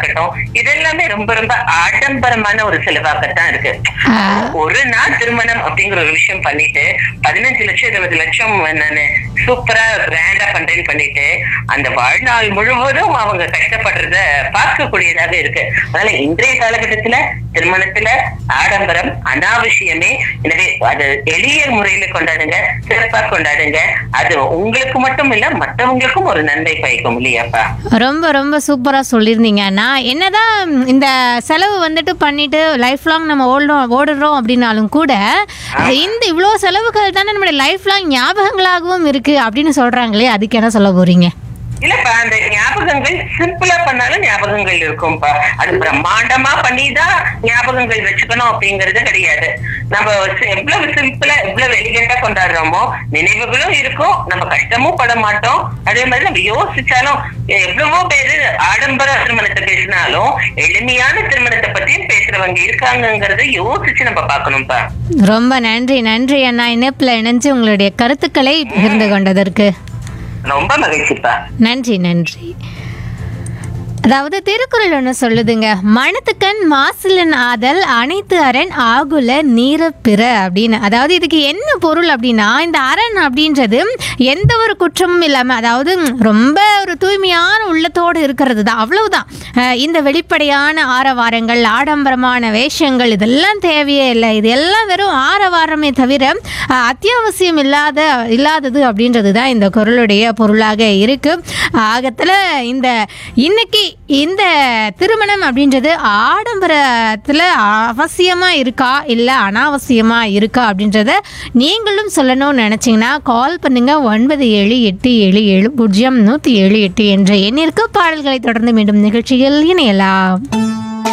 இருக்கட்டும் இதெல்லாமே ரொம்ப ரொம்ப ஆடம்பரமான ஒரு செலவாகத்தான் இருக்கு ஆ. ஒரு நாள் திருமணம் அப்படிங்கிற ஒரு விஷயம் பண்ணிட்டு பதினஞ்சு லட்சம் இருபது லட்சம் நானு சூப்பரா கிராண்டா பண்றேன்னு பண்ணிட்டு அந்த வாழ்நாள் முழுவதும் அவங்க கஷ்டப்படுறத பார்க்கக்கூடியதாக இருக்கு அதனால இன்றைய காலகட்டத்துல திருமணத்துல ஆடம்பரம் அனாவசியமே எனவே அது எளிய முறையில கொண்டாடுங்க சிறப்பா கொண்டாடுங்க அது உங்களுக்கு மட்டும் இல்ல மற்றவங்களுக்கும் ஒரு நன்மை பயக்கும் இல்லையாப்பா ரொம்ப ரொம்ப சூப்பராக சொல்லியிருந்தீங்க நான் என்னதான் இந்த செலவு வந்துட்டு பண்ணிட்டு லைஃப் லாங் நம்ம ஓடுறோம் ஓடுறோம் அப்படின்னாலும் கூட இந்த இவ்வளோ செலவுகள் தானே நம்மளுடைய லைஃப் லாங் ஞாபகங்களாகவும் இருக்கு அப்படின்னு சொல்றாங்களே அதுக்கு என்ன சொல்ல போறீங்க இல்லப்பா அந்த ஞாபகங்கள் சிம்பிளா பண்ணாலும் ஞாபகங்கள் இருக்கும்பா அது பிரம்மாண்டமா பண்ணிதான் ஞாபகங்கள் வச்சுக்கணும் அப்படிங்கறது கிடையாது நம்ம சி- எவ்வளவு சிம்பிளா எவ்வளவு எலிகண்டா கொண்டாடுறோமோ நினைவுகளும் இருக்கும் நம்ம கஷ்டமும் பட மாட்டோம் அதே மாதிரி நம்ம யோசிச்சாலும் எவ்வளவோ பேரு ஆடம்பர திருமணத்தை பேசினாலும் எளிமையான திருமணத்தை பத்தியும் பேசுறவங்க இருக்காங்கங்கறத யோசிச்சு நம்ம பார்க்கணும்ப்பா ரொம்ப நன்றி நன்றி அண்ணா இணைப்பில் இணைஞ்சு உங்களுடைய கருத்துக்களை பகிர்ந்து கொண்டதற்கு ரொம்ப மகிழ்ச்சிப்பா நன்றி நன்றி அதாவது திருக்குறள் ஒன்று சொல்லுதுங்க மனத்துக்கண் மாசிலன் ஆதல் அனைத்து அரண் ஆகுல நீர பிற அப்படின்னு அதாவது இதுக்கு என்ன பொருள் அப்படின்னா இந்த அரண் அப்படின்றது எந்த ஒரு குற்றமும் இல்லாமல் அதாவது ம், ரொம்ப ஒரு தூய்மையான உள்ளத்தோடு இருக்கிறது தான் அவ்வளவுதான் அஹ், இந்த வெளிப்படையான ஆரவாரங்கள் ஆடம்பரமான வேஷங்கள் இதெல்லாம் தேவையே இல்லை இது எல்லாம் வெறும் ஆரவாரமே தவிர அஹ், அத்தியாவசியம் இல்லாத இல்லாதது அப்படின்றது தான் இந்த குரலுடைய பொருளாக இருக்கு ஆகத்தில் இந்த இன்னைக்கு இந்த திருமணம் அப்படின்றது ஆடம்பரத்தில் அவசியமாக இருக்கா இல்லை அனாவசியமாக இருக்கா அப்படின்றத நீங்களும் சொல்லணும்னு நினச்சிங்கன்னா கால் பண்ணுங்க ஒன்பது ஏழு எட்டு ஏழு ஏழு பூஜ்ஜியம் நூற்றி ஏழு எட்டு என்ற எண்ணிற்கு பாடல்களை தொடர்ந்து மீண்டும் நிகழ்ச்சியில் இணையலாம்